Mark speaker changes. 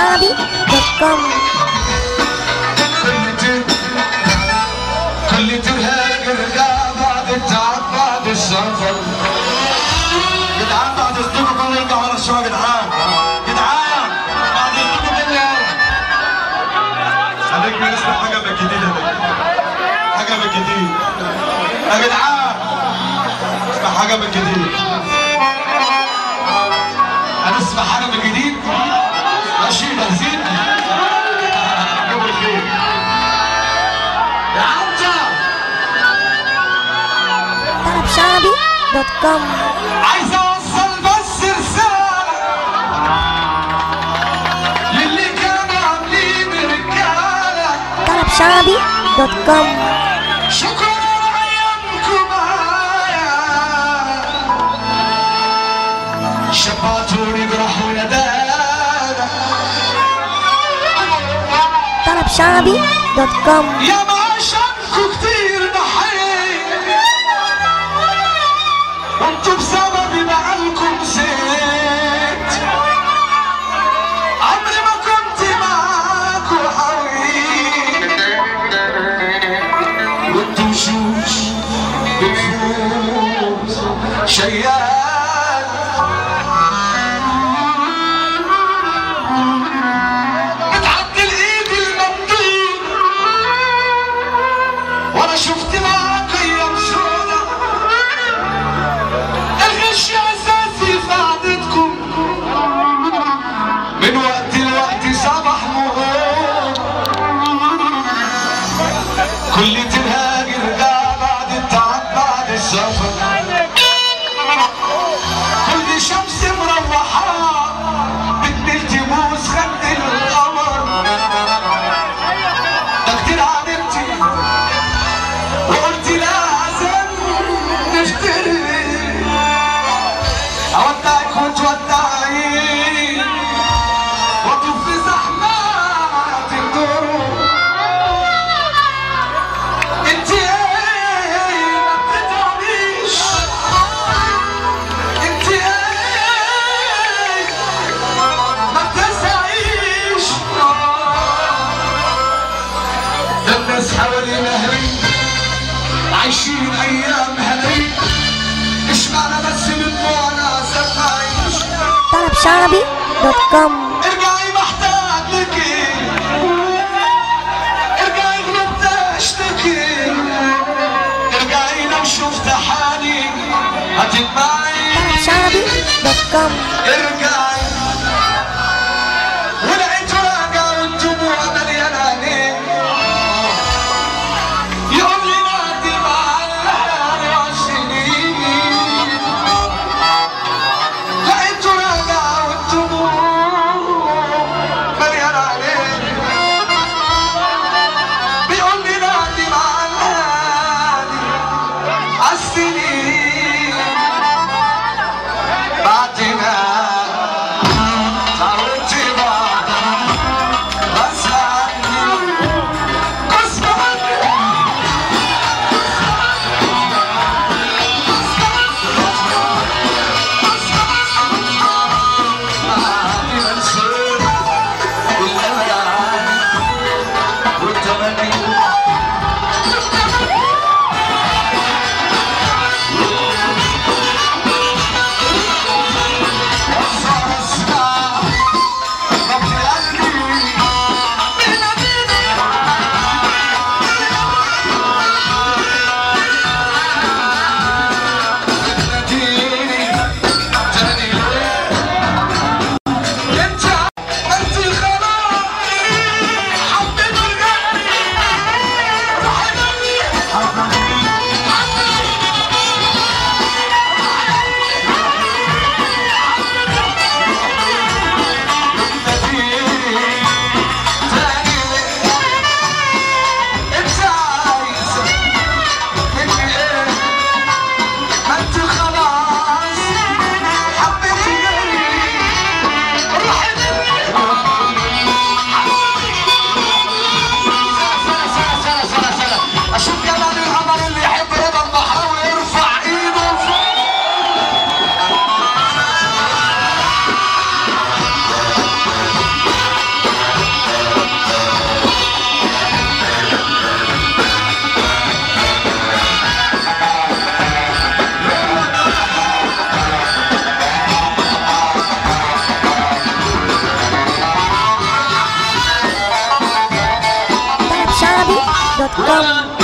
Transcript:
Speaker 1: شعبي دوت كوم
Speaker 2: كل تلهاج الرجاء بعد التعب بعد السفر جدعان بعد اصدقكم نرجع ورا شويه جدعان جدعان بعد اصدقكم بالله خليك بنسمع حاجه من الجديد ده حاجه من الجديد يا جدعان اسمع حاجه من الجديد هنسمع حاجه من الجديد ماشي جاهزين جابوا الخير يا عنتر
Speaker 1: طرب شعبي دوت كوم
Speaker 2: عايز اوصل بس رسالة للي كانوا عاملين رجالة
Speaker 1: طرب شعبي دوت كوم
Speaker 2: شكرا على ايامكم معايا شبعتوني جرح وندالة
Speaker 1: طرب شعبي دوت كوم
Speaker 2: يا ما عشانكوا كتير ضحيت وانتوا بسببي بقالكم زيت عمري ما كنت معاكوا حويت وانتوا وشوش بتفوت شيال بتعدي الايد الممدود وانا شفت معاك ايام سودا الغش اساسي في قعدتكم من وقت لوقت صباح مغرب كل تنهاج رجع بعد التعب بعد السفر كل شمس مروحة بالليل تبوس خد القمر ده كتير عانيتي وقلت لازم نشتري اودعك وتودعي واطوف في زحمات الدروب انت ايه ما بتتعبيش انت ايه ما بتسعيش ده الناس حوالينا هري عايشين ايام هني اشمعنى بس من دموعنا سفايش
Speaker 1: طرب شعبي دوت كوم
Speaker 2: ارجعي محتاج لكي ارجعي غلبت اشتكي ارجعي لو شفت حالي هتدمعي
Speaker 1: طرب شعبي دوت كوم
Speaker 2: ارجعي ولقيت راجع والدموع مليانة عينيك يقول لي نادي مع الهوى سنين لقيت راجع والدموع مليانة عينيك بيقول لي نادي مع الهادي عالسنين بعدنا
Speaker 1: دوت كوم